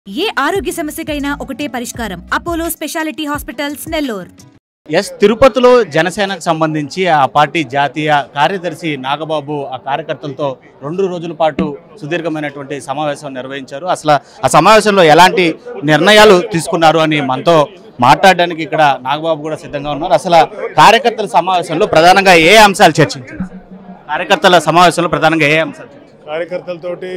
ఏ ఆరోగ్య సమస్యకైనా ఒకటే పరిష్కారం అపోలో స్పెషాలిటీ హాస్పిటల్స్ నెల్లూరు ఎస్ తిరుపతిలో జనసేనకు సంబంధించి ఆ పార్టీ జాతీయ కార్యదర్శి నాగబాబు ఆ కార్యకర్తలతో రెండు రోజుల పాటు సుదీర్ఘమైనటువంటి సమావేశం నిర్వహించారు అసలు ఆ సమావేశంలో ఎలాంటి నిర్ణయాలు తీసుకున్నారు అని మనతో మాట్లాడడానికి ఇక్కడ నాగబాబు కూడా సిద్ధంగా ఉన్నారు అసలు కార్యకర్తల సమావేశంలో ప్రధానంగా ఏ అంశాలు చర్చించారు కార్యకర్తల సమావేశంలో ప్రధానంగా ఏ అంశాలు చర్చించారు కార్యకర్తలతోటి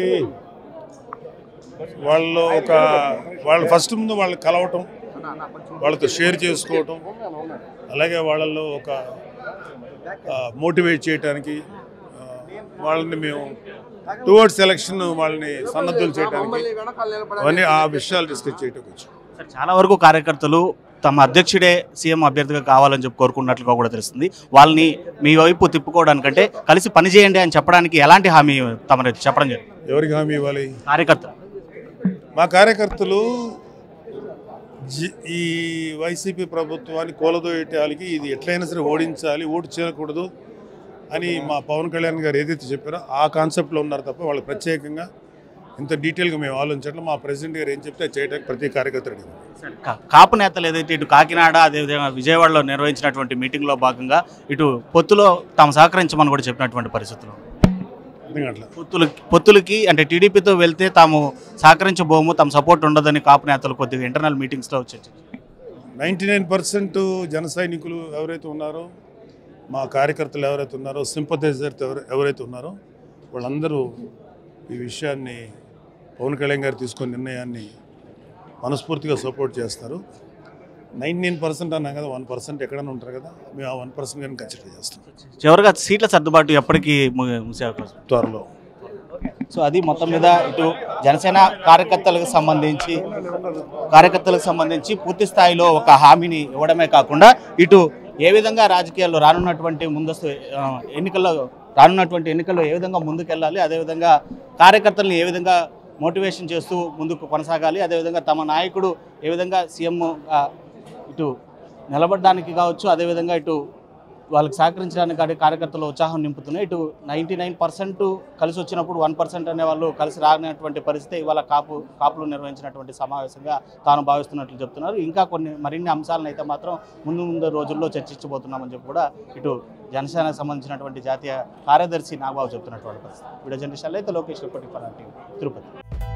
వాళ్ళు ఒక వాళ్ళు ఫస్ట్ ముందు వాళ్ళని కలవటం వాళ్ళతో షేర్ చేసుకోవటం అలాగే వాళ్ళల్లో ఒక మోటివేట్ చేయడానికి ఆ, వాళ్ళని మేము టువర్డ్స్ ఎలక్షన్ వాళ్ళని సన్నద్ధులు చేయడానికి అవన్నీ ఆ విషయాలు డిస్కస్ చేయడానికి వచ్చాం సార్, చాలా వరకు కార్యకర్తలు తమ అధ్యక్షుడే సీఎం అభ్యర్థిగా కావాలని చెప్పి కోరుకున్నట్లుగా కూడా తెలుస్తుంది వాళ్ళని మీ వైపు తిప్పుకోవడానికంటే కలిసి పనిచేయండి అని చెప్పడానికి ఎలాంటి హామీ తమరు చెప్పడం జరిగింది ఎవరికి హామీ ఇవ్వాలి కార్యకర్త మా కార్యకర్తలు జి- ఈ వైసీపీ ప్రభుత్వాన్ని కూలదోయటానికి ఇది ఎట్లయినా సరే ఓడించాలి ఓటు చేయకూడదు అని మా పవన్ కళ్యాణ్ గారు ఏదైతే చెప్పారో ఆ కాన్సెప్ట్లో ఉన్నారు తప్ప వాళ్ళు ప్రత్యేకంగా ఇంత డీటెయిల్గా మేము ఆలోచించట్లేదు మా ప్రెసిడెంట్ గారు ఏం చెప్తే అది చేయడానికి ప్రతి కార్యకర్త రెడీ ఉన్నారు. కా- కాపు నేతలు ఏదైతే ఇటు కాకినాడ అదేవిధంగా విజయవాడలో నిర్వహించినటువంటి మీటింగ్లో భాగంగా ఇటు పొత్తులో తాము సహకరించమని కూడా చెప్పినటువంటి పరిస్థితులు అర్థం కావట్లేదు పొత్తులు పొత్తులకి అంటే టీడీపీతో వెళ్తే తాము సహకరించబోము తమ సపోర్ట్ ఉండదని కాపు నేతలు కొద్దిగా ఇంటర్నల్ మీటింగ్స్లో చర్చించారు నైంటీ నైన్ పర్సెంట్ జన సైనికులు ఎవరైతే ఉన్నారో మా కార్యకర్తలు ఎవరైతే ఉన్నారో సింపథైజర్ ఎవరైతే ఉన్నారో వాళ్ళందరూ ఈ విషయాన్ని పవన్ కళ్యాణ్ గారు తీసుకున్న నిర్ణయాన్ని మనస్ఫూర్తిగా సపోర్ట్ చేస్తారు నైంటీ నైన్ పర్సెంట్ అన్నాం కదా వన్ పర్సెంట్ ఎక్కడైనా ఉంటారు కదా మేము ఆ వన్ పర్సెంట్ కానీ కన్సిడర్ చేస్తాం చివరిగా సీట్ల సర్దుబాటు ఎప్పటికీ ము- ముగిసే అవకాశం త్వరలో సో అది మొత్తం మీద ఇటు జనసేన కార్యకర్తలకు సంబంధించి కార్యకర్తలకు సంబంధించి పూర్తి స్థాయిలో ఒక హామీని ఇవ్వడమే కాకుండా ఇటు ఏ విధంగా రాజకీయాల్లో రానున్నటువంటి ముందస్తు ఆ, ఎన్నికల్లో రానున్నటువంటి ఎన్నికల్లో ఏ విధంగా ముందుకెళ్ళాలి అదేవిధంగా కార్యకర్తలను ఏ విధంగా మోటివేషన్ చేస్తూ ముందుకు కొనసాగాలి అదేవిధంగా తమ నాయకుడు ఏ విధంగా సీఎం ఆ, ఇటు నిలబడడానికి కావచ్చు అదేవిధంగా ఇటు వాళ్ళకి సహకరించడానికి కానీ కార్యకర్తలు ఉత్సాహం నింపుతున్నాయి ఇటు నైంటీ నైన్ పర్సెంట్ కలిసి వచ్చినప్పుడు వన్ పర్సెంట్ అనే వాళ్ళు కలిసి రానటువంటి పరిస్థితి ఇవాళ కాపు కాపులు నిర్వహించినటువంటి సమావేశంగా తాను భావిస్తున్నట్లు చెప్తున్నారు ఇంకా కొన్ని మరిన్ని అంశాలను అయితే మాత్రం ముందు ముందు రోజుల్లో చర్చించబోతున్నామని చెప్పి కూడా ఇటు జనసేనకు సంబంధించినటువంటి జాతీయ కార్యదర్శి నాగబాబు చెప్తున్నటువంటి పరిస్థితి వీడియో జర్నలిస్టులు అయితే Lokesh reporting for TV Tirupati